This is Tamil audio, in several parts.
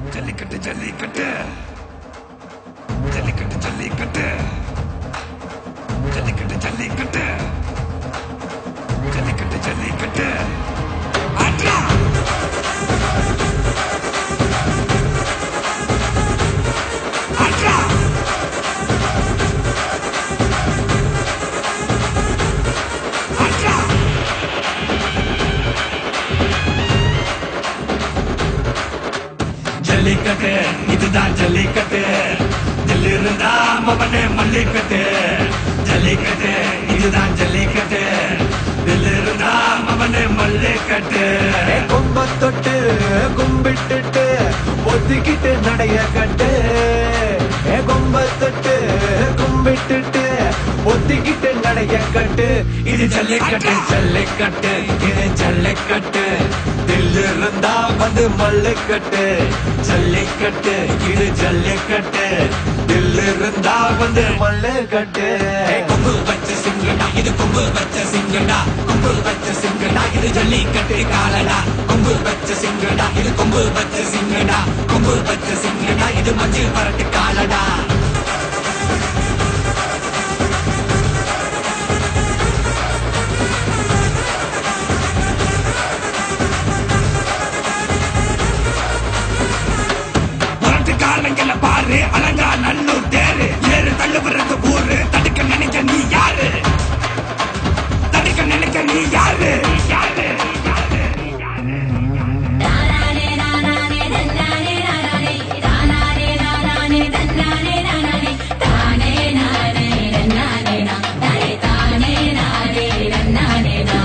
ஜல்லிக்கட்டு ஜல்லிக்கட்டு ஜல்லிக்கட்டு ஜல்லிக்கட்டு ஜல்லிக்கட்டு ஜல்லிக்கட்டு ஜல்லிக்கட்டு ஜல்லிக்கட்டு ஆட்ரா ஆட்ரா ஆட்ரா ஜல்லிக்கட்டு இதுதான் ஜல்லிக்கட்டு தில்லு இருந்தா மவனே மல்லிக்கட்டு ஜல்லிக்கட்டு இதுதான் ஜல்லிக்கட்டு தில்லு இருந்தா மவனே மல்லிக்கட்டு கொம்ப தொட்டு கும்பிட்டுட்டு ஒத்திக்கிட்டு நடைய கட்டு ஏ கொம்ப தொட்டு கும்பிட்டுட்டு ஒத்திக்கிட்டு நடைய கட்டு இது ஜல்லிக்கட்டு ஜல்லிக்கட்டு இது ஜல்லிக்கட்டு தில்லு இருந்தா வந்து மல்லுக்கட்டு ஜல்லிக்கட்டு இது ஜல்லிக்கட்டு தில்லு இருந்தா வந்து மல்லுக்கட்டு ஏய், கொம்பு வச்ச சிங்கடா இது கொம்பு வச்ச சிங்கடா கொம்பு வச்ச சிங்கடா இது ஜல்லிக்கட்டு காலடா கொம்பு வச்ச சிங்கடா இது கொம்பு வச்ச சிங்கடா கொம்பு வச்ச சிங்கடா இது மஞ்சள் பரட்டு காலடா முரட்டு காலங்கள பாரு அலங்கா நல்லூர் தேரு ஏறு தள்ளுபுறது ஊரு தடுக்க நினைக்க நீ யாரு தடுக்க நினைக்க நீ யாரு யாரு தானானே நானானே தன்னானே நானானே தானானே நானானே தன்னானே நானானே தானே நானே தன்னானே நா தானே தானே நானே தன்னானே நா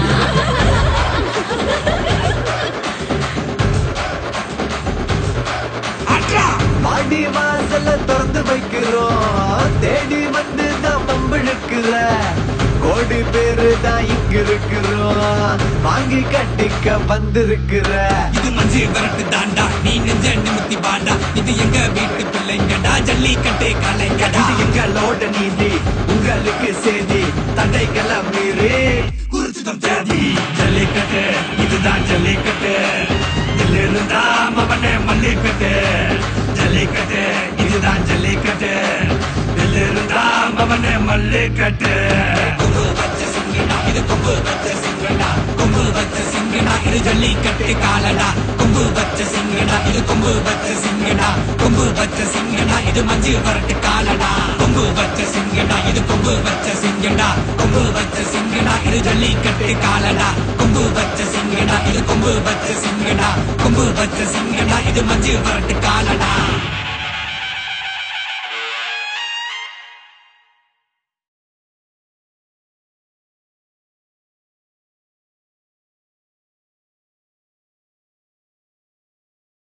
அட்ரா மாடி வாசல்ல திறந்து வைக்கிறோம் தேடி வந்து தான் பம்பிழுக்கிற கோடி பேரு தான் இங்க இருக்கிறோம் வாங்கி கட்டிக்க வந்திருக்கிற இது மஞ்சு விரட்டு தாண்டா நீ நெஞ்ச நிமித்தி பாண்டா இது எங்க வீட்டு பிள்ளைங்கடா ஜல்லிக்கட்டு கலைங்கடா இது எங்களோட நீதி உங்களுக்கு செய்தி தடைகளை மீறி குறிச்சிடும் தேதி ஜல்லிக்கட்டு இதுதான் ஜல்லிக்கட்டு இதில் இருந்தா மவனே மல்லிக்கட்டு ஜல்லிக்கட்டு இதுதான் ஜல்லிக்கட்டு இதில் இருந்தா மவனே மல்லிக்கட்டு கொம்பு வச்ச சிங்கடா இது கொம்பு வச்ச சிங்கடா கொம்பு வச்ச சிங்கடா இது ஜல்லிக்கட்டு காலடா கொம்பு வச்ச சிங்கடா இது கொம்பு வச்ச சிங்கடா கொம்பு வச்ச சிங்கடா இது மஞ்சு வரட்டு காலடா கொம்பு வச்ச சிங்கடா இது கொம்பு வச்ச சிங்கடா கொம்பு வச்ச சிங்கடா இது ஜல்லிக்கட்டு காலடா கொம்பு வச்ச சிங்கடா இது கொம்பு வச்ச சிங்கடா கொம்பு வச்ச சிங்கடா இது மஞ்சு வரட்டு காலடா